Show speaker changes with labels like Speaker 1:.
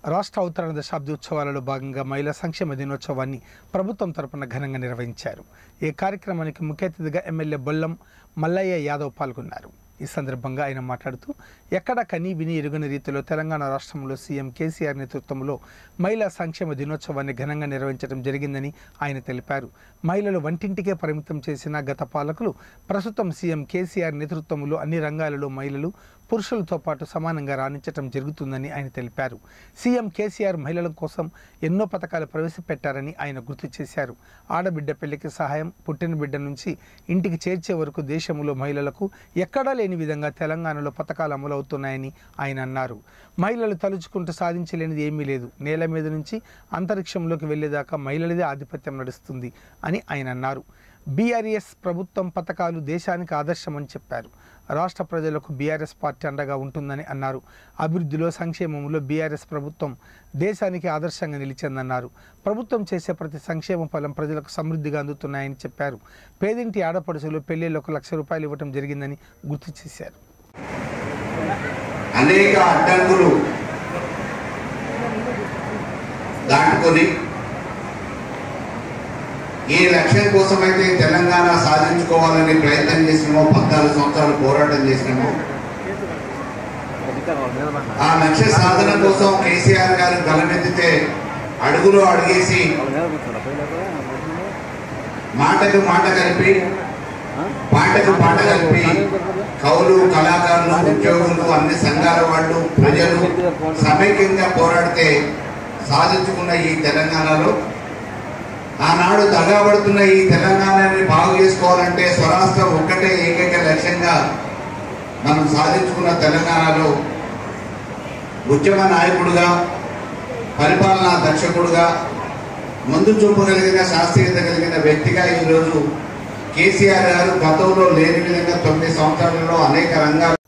Speaker 1: రాష్ట్ర అవతరణ దశాబ్ది ఉత్సవాలలో భాగంగా మహిళా సంక్షేమ దినోత్సవాన్ని ప్రభుత్వం తరపున ఘనంగా నిర్వహించారు ఈ కార్యక్రమానికి ముఖ్య అతిథిగా ఎమ్మెల్యే బొల్లం మల్లయ్య యాదవ్ పాల్గొన్నారు ఈ సందర్భంగా ఆయన మాట్లాడుతూ ఎక్కడ కని విని ఎరుగని రీతిలో తెలంగాణ రాష్ట్రంలో సీఎం కేసీఆర్ నేతృత్వంలో మహిళా సంక్షేమ దినోత్సవాన్ని ఘనంగా నిర్వహించడం జరిగిందని ఆయన తెలిపారు మహిళలు వంటింటికే పరిమితం చేసిన గత పాలకులు ప్రస్తుతం సీఎం కేసీఆర్ నేతృత్వంలో అన్ని రంగాలలో మహిళలు పురుషులతో పాటు సమానంగా రాణించడం జరుగుతుందని ఆయన తెలిపారు సీఎం కేసీఆర్ మహిళల కోసం ఎన్నో పథకాలు ప్రవేశపెట్టారని ఆయన గుర్తు చేశారు ఆడబిడ్డ పెళ్లికి సహాయం పుట్టిన బిడ్డ నుంచి ఇంటికి చేర్చే వరకు దేశంలో మహిళలకు ఎక్కడా లేని విధంగా తెలంగాణలో పథకాలు అమలవుతున్నాయని ఆయన అన్నారు మహిళలు తలుచుకుంటూ సాధించలేనిది ఏమీ లేదు నేల మీద నుంచి అంతరిక్షంలోకి వెళ్లేదాకా మహిళలదే ఆధిపత్యం నడుస్తుంది అని ఆయన అన్నారు బీఆర్ఎస్ ప్రభుత్వం పథకాలు దేశానికి ఆదర్శమని చెప్పారు రాష్ట్ర ప్రజలకు బీఆర్ఎస్ పార్టీ అండగా ఉంటుందని అన్నారు అభివృద్ధిలో సంక్షేమంలో బీఆర్ఎస్ ప్రభుత్వం దేశానికి ఆదర్శంగా నిలిచిందన్నారు ప్రభుత్వం చేసే ప్రతి సంక్షేమ ఫలం ప్రజలకు సమృద్ధిగా అందుతున్నాయని చెప్పారు పేదింటి ఆడపడుచులు పెళ్లిళ్లకు లక్ష రూపాయలు ఇవ్వడం జరిగిందని గుర్తు చేశారు
Speaker 2: అనేక అడ్డంకులు దాటుకొని ఏ లక్ష్యం కోసమైతే తెలంగాణ సాధించుకోవాలని ప్రయత్నం చేసినామో పద్నాలుగు సంవత్సరాలు పోరాటం చేసినామో ఆ లక్ష్య సాధన కోసం కేసీఆర్ గారు గలమెత్తితే అడుగులో అడిగేసి మాటకు మాట కలిపి పాటకు పాట కలిపి కవులు కళాకారులు ఉద్యోగులు అన్ని సంఘాల వాళ్ళు ప్రజలు సమైక్యంగా పోరాడితే సాధించుకున్న ఈ తెలంగాణలో ఆనాడు దగాబడుతున్న ఈ తెలంగాణని బాగు చేసుకోవాలంటే స్వరాష్ట్రం ఒక్కటే ఏకైక లక్ష్యంగా మనం సాధించుకున్న తెలంగాణలో ఉద్యమ నాయకుడుగా పరిపాలనా దక్షకుడుగా ముందు చూపు కలిగిన శాస్త్రీయత కలిగిన వ్యక్తిగా ఈరోజు కేసీఆర్ గారు గతంలో లేని విధంగా తొమ్మిది సంవత్సరాలలో అనేక రంగాలు